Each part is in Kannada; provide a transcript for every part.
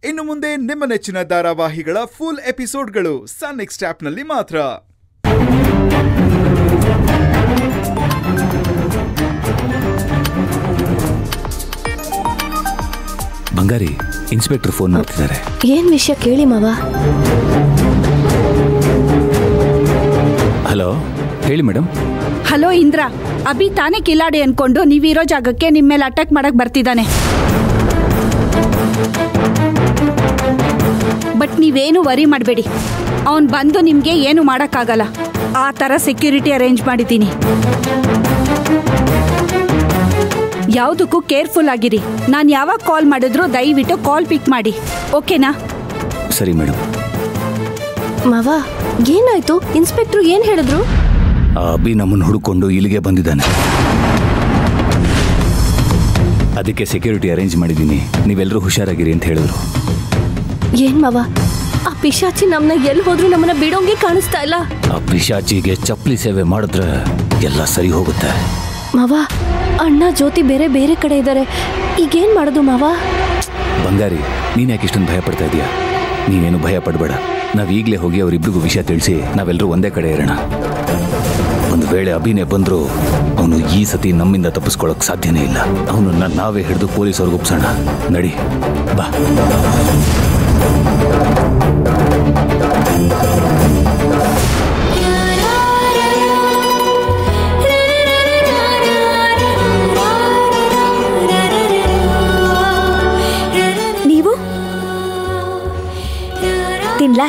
ಇನ್ನು ಮುಂದೆ ನಿಮ್ಮ ನೆಚ್ಚಿನ ಧಾರಾವಾಹಿಗಳ ಫುಲ್ ಎಪಿಸೋಡ್ಗಳು ಸನ್ ನೆಕ್ಸ್ಟ್ ಆಪ್ನಲ್ಲಿ ಮಾತ್ರ ಬಂಗಾರಿ ಇನ್ಸ್ಪೆಕ್ಟರ್ ಫೋನ್ ಮಾಡ್ತಿದ್ದಾರೆ ಏನ್ ವಿಷಯ ಕೇಳಿ ಮಾವ ಹಲೋ ಹೇಳಿ ಮೇಡಮ್ ಹಲೋ ಇಂದ್ರ ಅಭಿ ತಾನೇ ಕಿಲಾಡಿ ಅನ್ಕೊಂಡು ನೀವಿರೋ ಜಾಗಕ್ಕೆ ನಿಮ್ಮ ಮೇಲೆ ಅಟ್ಯಾಕ್ ಮಾಡಕ್ ಬರ್ತಿದ್ದಾನೆ ಬಟ್ ನೀವೇನು ವರಿ ಮಾಡಬೇಡಿ ಅವನ್ ಬಂದು ನಿಮ್ಗೆ ಏನು ಮಾಡಕ್ಕಾಗಲ್ಲ ಆ ಥರ ಸೆಕ್ಯೂರಿಟಿ ಅರೇಂಜ್ ಮಾಡಿದ್ದೀನಿ ಯಾವುದಕ್ಕೂ ಕೇರ್ಫುಲ್ ಆಗಿರಿ ನಾನು ಯಾವಾಗ ಕಾಲ್ ಮಾಡಿದ್ರು ದಯವಿಟ್ಟು ಕಾಲ್ ಪಿಕ್ ಮಾಡಿ ಓಕೆನಾ ಸರಿ ಮೇಡಮ್ ಮಾವ ಏನಾಯ್ತು ಇನ್ಸ್ಪೆಕ್ಟ್ರು ಏನ್ ಹೇಳಿದ್ರು ಆ ಅಭಿ ನಮ್ಮನ್ನು ಹುಡುಕೊಂಡು ಇಲ್ಲಿಗೆ ಬಂದಿದ್ದಾನೆ ಅದಕ್ಕೆ ಸೆಕ್ಯೂರಿಟಿ ಅರೇಂಜ್ ಮಾಡಿದ್ದೀನಿ ನೀವೆಲ್ಲರೂ ಹುಷಾರಾಗಿರಿ ಅಂತ ಹೇಳಿದ್ರು ಏನ್ ಮಾವ ಆ ಪಿಶಾಚಿ ನಮ್ನ ಎಲ್ಲಿ ಹೋದ್ರು ನಮ್ಮನ್ನ ಬಿಡೋಂಗೆ ಕಾಣಿಸ್ತಾ ಇಲ್ಲ ಆ ಪಿಶಾಚಿಗೆ ಚಪ್ಪಲಿ ಸೇವೆ ಮಾಡಿದ್ರೆ ಎಲ್ಲ ಸರಿ ಹೋಗುತ್ತೆ ಮಾವ ಅಣ್ಣ ಜ್ಯೋತಿ ಬೇರೆ ಬೇರೆ ಕಡೆ ಇದ್ದಾರೆ ಈಗೇನ್ ಮಾಡೋದು ಮಾವ ಬಂಗಾರಿ ನೀನ್ ಯಾಕೆ ಇಷ್ಟೊಂದು ಭಯ ಪಡ್ತಾ ಇದೀಯಾ ನೀನೇನು ಭಯ ಪಡಬೇಡ ನಾವ್ ಈಗಲೇ ಹೋಗಿ ಅವರಿಬ್ರಿಗೂ ವಿಷಯ ತಿಳಿಸಿ ನಾವೆಲ್ಲರೂ ಒಂದೇ ಕಡೆ ಇರೋಣ ಒಂದು ವೇಳೆ ಅಭಿನೇ ಬಂದ್ರು ಅವನು ಈ ಸತಿ ನಮ್ಮಿಂದ ತಪ್ಪಿಸ್ಕೊಳ್ಳೋಕ್ ಸಾಧ್ಯನೇ ಇಲ್ಲ ಅವನನ್ನ ನಾವೇ ಹಿಡಿದು ಪೊಲೀಸವ್ರಿಗೆ ಒಪ್ಸೋಣ ನಡಿ ಬಾ ನೀವು ತಿನ್ಲಾ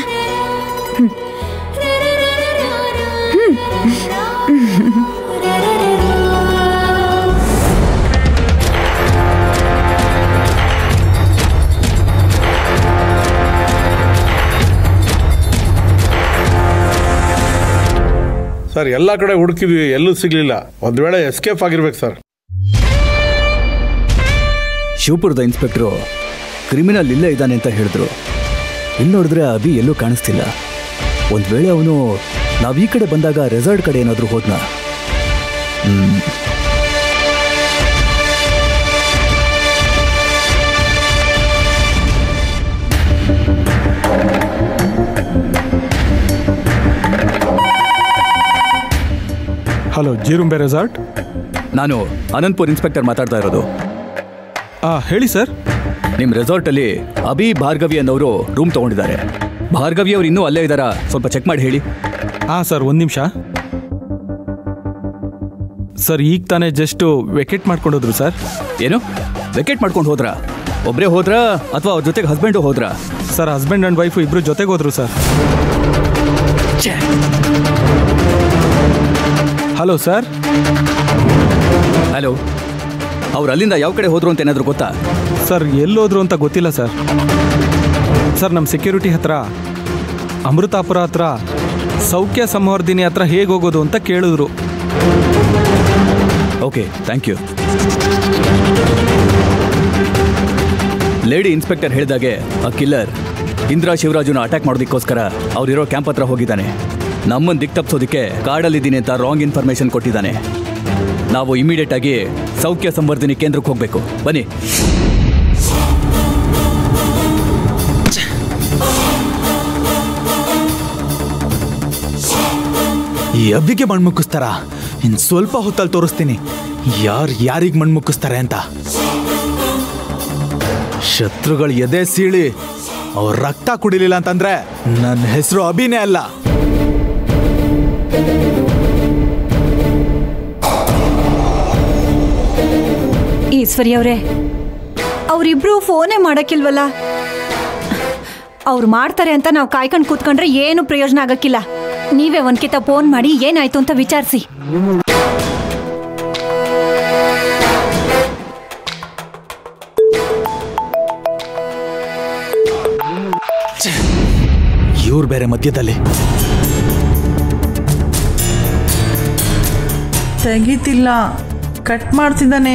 ಸರ್ ಎಲ್ಲ ಕಡೆ ಹುಡುಕಿದ್ವಿ ಎಲ್ಲೂ ಸಿಗ್ಲಿಲ್ಲ ಒಂದ್ ವೇಳೆ ಎಸ್ಕೇಪ್ ಆಗಿರ್ಬೇಕು ಸರ್ ಶಿವಪುರದ ಇನ್ಸ್ಪೆಕ್ಟ್ರು ಕ್ರಿಮಿನಲ್ ಇಲ್ಲೇ ಇದ್ದಾನೆ ಅಂತ ಹೇಳಿದ್ರು ಇಲ್ಲಿ ನೋಡಿದ್ರೆ ಅಭಿ ಎಲ್ಲೂ ಕಾಣಿಸ್ತಿಲ್ಲ ಒಂದು ವೇಳೆ ಅವನು ನಾವು ಈ ಕಡೆ ಬಂದಾಗ ರೆಸಾರ್ಟ್ ಕಡೆ ಏನಾದರೂ ಹೋದ್ನ ಹ್ಮ್. ಹಲೋ ಜೀರುಂಬೆ ರೆಸಾರ್ಟ್ ನಾನು ಅನಂತಪುರ್ ಇನ್ಸ್ಪೆಕ್ಟರ್ ಮಾತಾಡ್ತಾ ಇರೋದು ಆ ಹೇಳಿ ಸರ್ ನಿಮ್ಮ ರೆಸಾರ್ಟಲ್ಲಿ ಅಭಿ ಭಾರ್ಗವಿ ಅನ್ನೋರು ರೂಮ್ ತಗೊಂಡಿದ್ದಾರೆ ಭಾರ್ಗವಿ ಅವ್ರು ಇನ್ನೂ ಅಲ್ಲೇ ಇದ್ದಾರಾ ಸ್ವಲ್ಪ ಚೆಕ್ ಮಾಡಿ ಹೇಳಿ ಹಾಂ ಸರ್ ಒಂದು ನಿಮಿಷ ಸರ್ ಈಗ ತಾನೇ ಜಸ್ಟ್ ವೆಕೆಟ್ ಮಾಡ್ಕೊಂಡೋದ್ರು ಸರ್ ಏನು ವೆಕೆಟ್ ಮಾಡ್ಕೊಂಡು ಹೋದ್ರಾ ಒಬ್ಬರೇ ಹೋದ್ರಾ ಅಥವಾ ಅವ್ರ ಜೊತೆಗೆ ಹಸ್ಬೆಂಡು ಹೋದ್ರಾ ಸರ್ ಹಸ್ಬೆಂಡ್ ಆ್ಯಂಡ್ ವೈಫು ಇಬ್ಬರು ಜೊತೆಗೆ ಹೋದ್ರು ಸರ್ ಹಲೋ ಸರ್ ಹಲೋ ಅವ್ರು ಅಲ್ಲಿಂದ ಯಾವ ಕಡೆ ಹೋದ್ರು ಅಂತ ಏನಾದರೂ ಗೊತ್ತಾ ಸರ್ ಎಲ್ಲೋದ್ರು ಅಂತ ಗೊತ್ತಿಲ್ಲ ಸರ್ ಸರ್ ನಮ್ಮ ಸೆಕ್ಯೂರಿಟಿ ಹತ್ರ ಅಮೃತಾಪುರ ಹತ್ರ ಸೌಖ್ಯ ಸಂವರ್ಧಿನಿ ಹತ್ರ ಹೇಗೆ ಹೋಗೋದು ಅಂತ ಕೇಳಿದ್ರು okay thank you lady inspector ಹೇಳಿದಾಗೆ ಆ ಕಿಲ್ಲರ್ ಇಂದಿರಾ ಶಿವರಾಜುನ ಅಟ್ಯಾಕ್ ಮಾಡೋದಕ್ಕೋಸ್ಕರ ಅವ್ರಿರೋ ಕ್ಯಾಂಪ್ ಹತ್ರ ಹೋಗಿದ್ದಾನೆ ನಮ್ಮನ್ನು ದಿಕ್ ತಪ್ಪಿಸೋದಕ್ಕೆ ಕಾಡಲ್ಲಿದ್ದೀನಿ ಅಂತ ರಾಂಗ್ ಇನ್ಫಾರ್ಮೇಶನ್ ಕೊಟ್ಟಿದ್ದಾನೆ ನಾವು ಇಮಿಡಿಯೇಟ್ ಆಗಿ ಸೌಖ್ಯ ಸಂವರ್ಧನೆ ಕೇಂದ್ರಕ್ಕೆ ಹೋಗಬೇಕು ಬನ್ನಿ ಈ ಅಬ್ಬಿಗೆ ಮಣ್ಣು ಮುಕ್ಕಿಸ್ತಾರ ಇನ್ ಸ್ವಲ್ಪ ಹೊತ್ತಲ್ಲಿ ತೋರಿಸ್ತೀನಿ ಯಾರು ಯಾರಿಗೆ ಮಣ್ಣು ಮುಕ್ಕಿಸ್ತಾರೆ ಅಂತ ಶತ್ರುಗಳು ಎದೆ ಸೀಳಿ ಅವ್ರ ರಕ್ತ ಕುಡಿಲಿಲ್ಲ ಅಂತಂದ್ರೆ ನನ್ನ ಹೆಸರು ಅಭಿನೇ ಅಲ್ಲ ಈಶ್ವರಿ ಅವರೇ ಅವರಿಬ್ರು ಫೋನೇ ಮಾಡಕ್ಕಿಲ್ವಲ್ಲ ಅವ್ರು ಮಾಡ್ತಾರೆ ಅಂತ ನಾವು ಕಾಯ್ಕೊಂಡು ಕೂತ್ಕೊಂಡ್ರೆ ಏನು ಪ್ರಯೋಜನ ಆಗಕ್ಕಿಲ್ಲ ನೀವೇ ಒಂದ್ಕಿತ ಫೋನ್ ಮಾಡಿ ಏನಾಯ್ತು ಅಂತ ವಿಚಾರಿಸಿ ಇವ್ರು ಬೇರೆ ಮಧ್ಯದಲ್ಲಿ ತೆಗಿತಿಲ್ಲ ಕಟ್ ಮಾಡ್ತಿದ್ದಾನೆ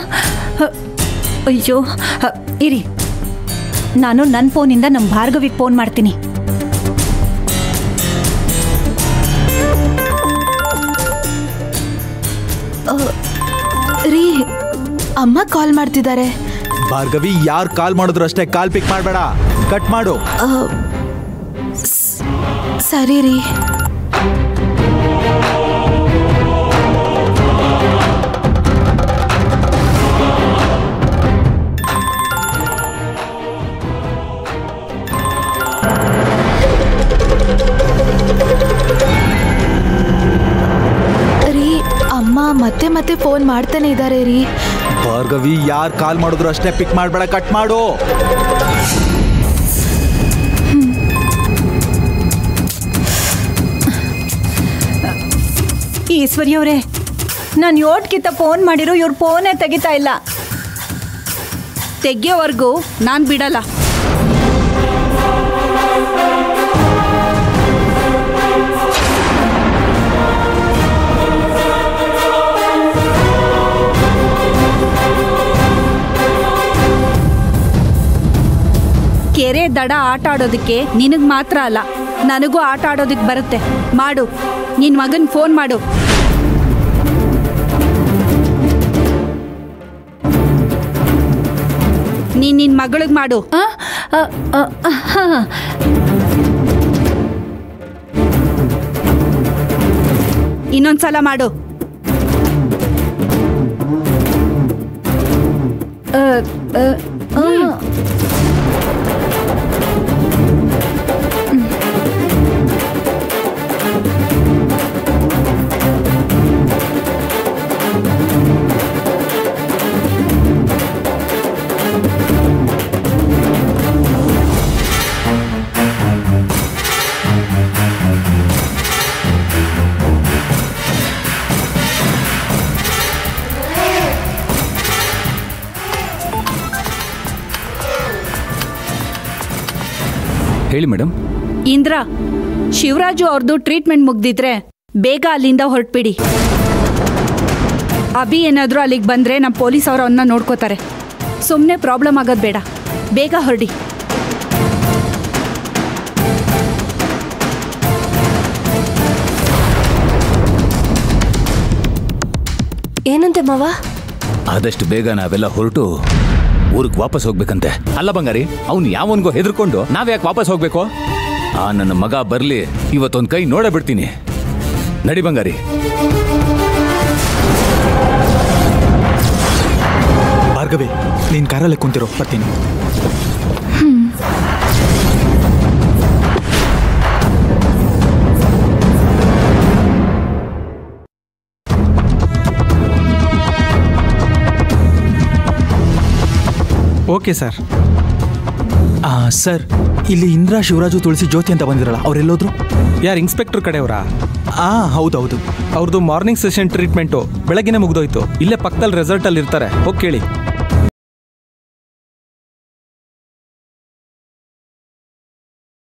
ಅಯ್ಯೋ ಹ, ಇರಿ ನಾನು ನನ್ನ ಫೋನಿಂದ ನಮ್ಮ ಭಾರ್ಗವಿಗೆ ಫೋನ್ ಮಾಡ್ತೀನಿ ರೀ ಅಮ್ಮ ಕಾಲ್ ಮಾಡ್ತಿದ್ದಾರೆ ಭಾರ್ಗವಿ ಯಾರು ಕಾಲ್ ಮಾಡಿದ್ರು ಅಷ್ಟೇ ಕಾಲ್ ಪಿಕ್ ಮಾಡಬೇಡ ಕಟ್ ಮಾಡು ಸರಿ ರೀ ರೀ ಅಮ್ಮ ಮತ್ತೆ ಮತ್ತೆ ಫೋನ್ ಮಾಡ್ತಾನೆ ಇದ್ದಾರೆ ರೀ ಭಾರ್ಗವಿ ಯಾರು ಕಾಲ್ ಮಾಡಿದ್ರು ಅಷ್ಟೇ ಪಿಕ್ ಮಾಡಬೇಡ ಕಟ್ ಮಾಡು ಈಶ್ವರಿ ಅವರೇ ನಾನು ಯೋಟ್ಕಿಂತ ಫೋನ್ ಮಾಡಿರೋ ಇವ್ರು ಫೋನೇ ತೆಗಿತಾ ಇಲ್ಲ ತೆಗಿಯೋವರೆಗೂ ನಾನು ಬಿಡಲ್ಲ ಕೆರೆ ದಡ ಆಟ ಆಡೋದಕ್ಕೆ ನಿನಗೆ ಮಾತ್ರ ಅಲ್ಲ ನನಗೂ ಆಟ ಆಡೋದಕ್ಕೆ ಬರುತ್ತೆ ಮಾಡು ನಿನ್ನ ಮಗನ್ ಫೋನ್ ಮಾಡು ನೀನ್ ನಿನ್ ಮಗಳಿಗೆ ಮಾಡು ಆ, ಆ, ಆ, ಆ, ಹಾ. ಇನ್ನೊಂದ್ಸಲ ಮಾಡು ಆ, ಆ, ಆ. ಹೇಳಿ ಮೇಡಮ್ ಇಂದ್ರ ಶಿವರಾಜು ಅವ್ರದ್ದು ಟ್ರೀಟ್ಮೆಂಟ್ ಮುಗ್ದಿದ್ರೆ ಬೇಗ ಅಲ್ಲಿಂದ ಹೊರಟ್ಬಿಡಿ ಅಭಿ ಏನಾದರೂ ಅಲ್ಲಿಗೆ ಬಂದರೆ ನಮ್ಮ ಪೊಲೀಸ್ ಅವರು ಅವನ್ನ ನೋಡ್ಕೋತಾರೆ ಸುಮ್ಮನೆ ಪ್ರಾಬ್ಲಮ್ ಆಗೋದು ಬೇಡ ಬೇಗ ಹೊರಡಿ ಏನಂತೆ ಮಾವ ಆದಷ್ಟು ಬೇಗ ನಾವೆಲ್ಲ ಹೊರಟು ಊರಿಗೆ ವಾಪಸ್ ಹೋಗ್ಬೇಕಂತೆ ಅಲ್ಲ ಬಂಗಾರಿ ಅವ್ನು ಯಾವನ್ಗೋ ಹೆದರ್ಕೊಂಡು ನಾವ್ ಯಾಕೆ ವಾಪಸ್ ಹೋಗ್ಬೇಕು ಆ ನನ್ನ ಮಗ ಬರ್ಲಿ ಇವತ್ತೊಂದ್ ಕೈ ನೋಡೇ ಬಿಡ್ತೀನಿ ನಡಿ ಬಂಗಾರಿ ಭಾರ್ಗವಿ ನೀನ್ ಕಾರಲ್ಲೇ ಕುಂತಿರೋ ಬರ್ತೀನಿ ಓಕೆ ಸರ್ ಆ ಸರ್ ಇಲ್ಲಿ ಇಂದ್ರ ಶಿವರಾಜು ತುಳಸಿ ಜ್ಯೋತಿ ಅಂತ ಬಂದಿರಲ್ಲ ಅವ್ರೆಲ್ಲೋದ್ರು ಯಾರು ಇನ್ಸ್ಪೆಕ್ಟರ್ ಕಡೆಯವರಾ ಆ ಹೌದೌದು ಅವ್ರದ್ದು ಮಾರ್ನಿಂಗ್ ಸೆಷನ್ ಟ್ರೀಟ್ಮೆಂಟು ಬೆಳಗ್ಗೆನೆ ಮುಗ್ದೋಯ್ತು ಇಲ್ಲೇ ಪಕ್ಕದಲ್ಲಿ ರೆಸಾರ್ಟಲ್ಲಿ ಇರ್ತಾರೆ ಹೋಗಿ ಕೇಳಿ